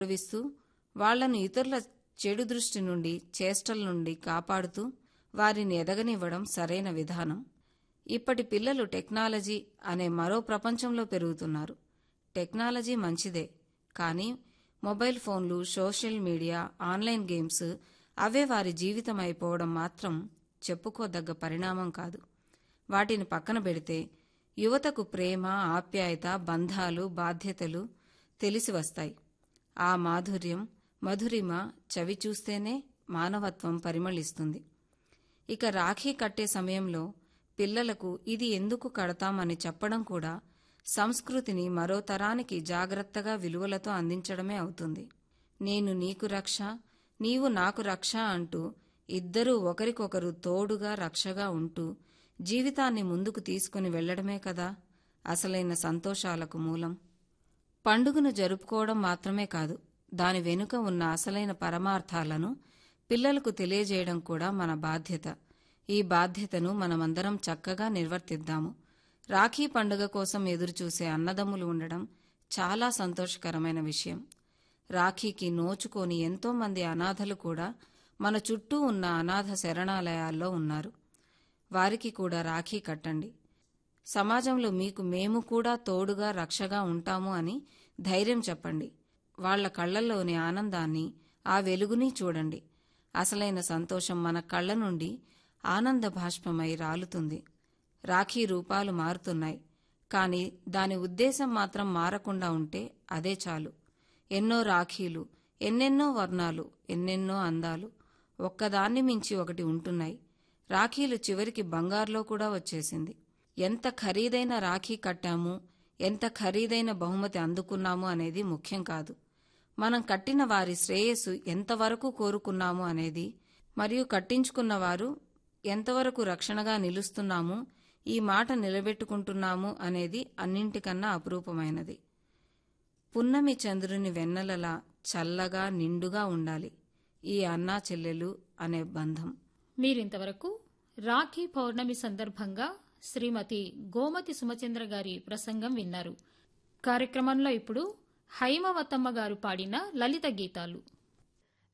గౌరవిస్తూ వాళ్లను ఇతరుల చెడు దృష్టి నుండి చేష్టల నుండి కాపాడుతూ వారిని ఎదగనివ్వడం సరైన విధానం ఇప్పటి పిల్లలు టెక్నాలజీ అనే మరో ప్రపంచంలో పెరుగుతున్నారు టెక్నాలజీ మంచిదే కానీ మొబైల్ ఫోన్లు సోషల్ మీడియా ఆన్లైన్ గేమ్స్ అవే వారి జీవితం అయిపోవడం మాత్రం చెప్పుకోదగ్గ పరిణామం కాదు వాటిని పక్కన పెడితే యువతకు ప్రేమ ఆప్యాయత బంధాలు బాధ్యతలు తెలిసి వస్తాయి ఆ మాధుర్యం మధురిమ చవి చూస్తేనే మానవత్వం పరిమళిస్తుంది ఇక రాఖీ కట్టే సమయంలో పిల్లలకు ఇది ఎందుకు కడతామని చెప్పడం కూడా సంస్కృతిని మరో తరానికి జాగ్రత్తగా విలువలతో అందించడమే అవుతుంది నేను నీకు రక్ష నీవు నాకు రక్ష అంటూ ఇద్దరూ ఒకరికొకరు తోడుగా రక్షగా ఉంటూ జీవితాన్ని ముందుకు తీసుకుని వెళ్లడమే కదా అసలైన సంతోషాలకు మూలం పండుగను జరుపుకోవడం మాత్రమే కాదు దాని వెనుక ఉన్న అసలైన పరమార్థాలను పిల్లలకు తెలియజేయడం కూడా మన బాధ్యత ఈ బాధ్యతను మనమందరం చక్కగా నిర్వర్తిద్దాము రాఖీ పండుగ కోసం ఎదురుచూసే అన్నదమ్ములు ఉండడం చాలా సంతోషకరమైన విషయం రాఖీకి నోచుకోని ఎంతో మంది అనాథలు కూడా మన చుట్టూ ఉన్న అనాథ శరణాలయాల్లో ఉన్నారు వారికి కూడా రాఖీ కట్టండి సమాజంలో మీకు మేము కూడా తోడుగా రక్షగా ఉంటాము అని ధైర్యం చెప్పండి వాళ్ల కళ్లల్లోని ఆనందాన్ని ఆ వెలుగుని చూడండి అసలైన సంతోషం మన కళ్ల నుండి ఆనంద భాష్పమై రాలుతుంది రాఖీ రూపాలు మారుతున్నాయి కాని దాని ఉద్దేశం మాత్రం మారకుండా ఉంటే అదే చాలు ఎన్నో రాఖీలు ఎన్నెన్నో వర్ణాలు ఎన్నెన్నో అందాలు ఒక్కదాన్ని మించి ఒకటి ఉంటున్నాయి రాఖీలు చివరికి బంగారులో కూడా వచ్చేసింది ఎంత ఖరీదైన రాఖీ కట్టాము ఎంత ఖరీదైన బహుమతి అందుకున్నాము అనేది ముఖ్యం కాదు మనం కట్టిన వారి శ్రేయస్సు ఎంతవరకు కోరుకున్నాము అనేది మరియు కట్టించుకున్న వారు ఎంతవరకు రక్షణగా నిలుస్తున్నాము ఈ మాట నిలబెట్టుకుంటున్నాము అనేది అన్నింటికన్నా అపురూపమైనది పున్నమి చంద్రుని వెన్నెలలా చల్లగా నిండుగా ఉండాలి ఈ అన్నా చెల్లెలు అనే బంధం మీరింతవరకు రాఖీ పౌర్ణమి సందర్భంగా శ్రీమతి గోమతి సుమచంద్ర గారి ప్రసంగం విన్నారు కార్యక్రమంలో ఇప్పుడు హైమవతమ్మ గారు పాడిన లలిత గీతాలు